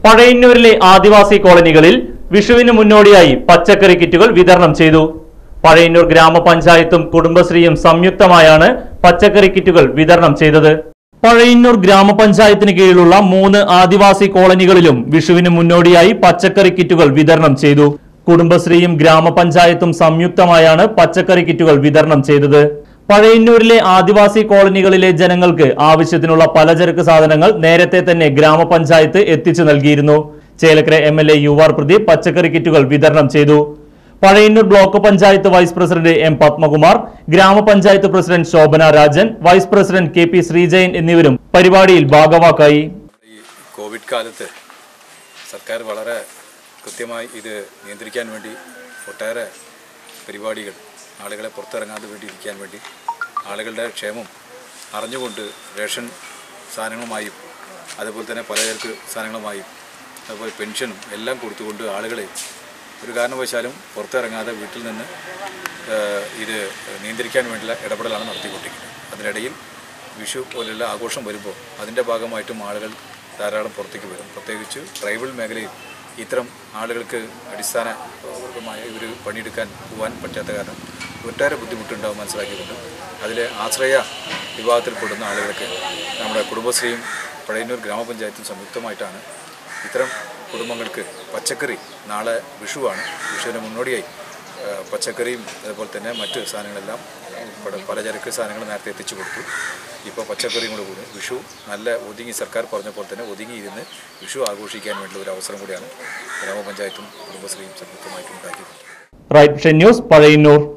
പഴയന്നൂരിലെ ആദിവാസി കോളനികളിൽ വിഷുവിന് മുന്നോടിയായി പച്ചക്കറി കിറ്റുകൾ വിതരണം ചെയ്തു പഴയന്നൂർ ഗ്രാമപഞ്ചായത്തും കുടുംബശ്രീയും സംയുക്തമായാണ് പച്ചക്കറി കിറ്റുകൾ വിതരണം ചെയ്തത് പഴയന്നൂർ ഗ്രാമപഞ്ചായത്തിന് കീഴിലുള്ള മൂന്ന് ആദിവാസി കോളനികളിലും വിഷുവിന് മുന്നോടിയായി പച്ചക്കറി കിറ്റുകൾ വിതരണം ചെയ്തു കുടുംബശ്രീയും ഗ്രാമപഞ്ചായത്തും സംയുക്തമായാണ് പച്ചക്കറി കിറ്റുകൾ വിതരണം ചെയ്തത് പഴയന്നൂരിലെ ആദിവാസി കോളനികളിലെ ജനങ്ങൾക്ക് ആവശ്യത്തിനുള്ള പലചരക്ക് സാധനങ്ങൾ നേരത്തെ തന്നെ ഗ്രാമപഞ്ചായത്ത് എത്തിച്ചു നൽകിയിരുന്നു Chelakkara M L A U R Pradeep പച്ചക്കറി കിറ്റുകൾ വിതരണം ചെയ്തു Pazhayannur block panchayat vice president M Padmakumar ഗ്രാമപഞ്ചായത്ത് president Shobhana Rajan vice president K P Sreejayan എന്നിവരും പരിപാടിയിൽ ഭാഗവാക്കായി ഈ കോവിഡ് കാലത്ത് സർക്കാർ വളരെ കൃത്യമായി ഇത് നിയന്ത്രിക്കാൻ വേണ്ടി ഒട്ടേറെ പരിപാടികൾ ആളുകളെ പുറത്തിറങ്ങാതെ വേണ്ടി ഇരിക്കാൻ വേണ്ടി ആളുകളുടെ ക്ഷേമം അറിഞ്ഞുകൊണ്ട് റേഷൻ സാധനങ്ങളുമായും അതുപോലെ തന്നെ പലചരക്ക് സാധനങ്ങളുമായും അതുപോലെ പെൻഷനും എല്ലാം കൊടുത്തുകൊണ്ട് ആളുകളെ ഒരു കാരണവശാലും പുറത്തിറങ്ങാതെ വീട്ടിൽ നിന്ന് ഏഹ്, ഇത് നിയന്ത്രിക്കാൻ വേണ്ടിയുള്ള ഇടപെടലാണ് നടത്തിക്കൊണ്ടിരിക്കുന്നത് അതിനിടയിൽ വിഷു പോലുള്ള ആഘോഷം വരുമ്പോൾ അതിൻ്റെ ഭാഗമായിട്ടും ആളുകൾ ധാരാളം പുറത്തേക്ക് വരും പ്രത്യേകിച്ച് ട്രൈബൽ മേഖലയിൽ ഇത്തരം ആളുകൾക്ക് അടിസ്ഥാനപരമായ ഒരു പണിയെടുക്കാൻ പോകാൻ പറ്റാത്ത കാരണം ഒട്ടേറെ ബുദ്ധിമുട്ടുണ്ടാവും മനസ്സിലാക്കിക്കൊണ്ട് അതിലെ ആശ്രയ വിഭാഗത്തിൽപ്പെടുന്ന ആളുകൾക്ക് നമ്മുടെ കുടുംബശ്രീയും പഴയന്നൂർ ഗ്രാമപഞ്ചായത്തും സംയുക്തമായിട്ടാണ് ഇത്തരം കുടുംബങ്ങൾക്ക് പച്ചക്കറി നാളെ വിഷുവാണ് വിഷുവിന് മുന്നോടിയായി ആ, പച്ചക്കറിയും അതുപോലെ തന്നെ മറ്റ് സാധനങ്ങളെല്ലാം ഇവിടെ പലചരക്ക് സാധനങ്ങൾ നേരത്തെ എത്തിച്ചു കൊടുത്തു ഇപ്പോൾ പച്ചക്കറിയും കൂടെ കൂടി വിഷു നല്ല ഒതുങ്ങി സർക്കാർ പറഞ്ഞപ്പോൾ തന്നെ ഒതുങ്ങിയിരുന്ന് വിഷു ആഘോഷിക്കാൻ വേണ്ടിയുള്ള ഒരു അവസരം കൂടിയാണ് ഗ്രാമപഞ്ചായത്തും കുടുംബശ്രീയും സംയുക്തമായിട്ടും ഉണ്ടാക്കിയിട്ടുള്ളത് റൈറ്റ് വിഷൻ ന്യൂസ് പഴയന്നൂർ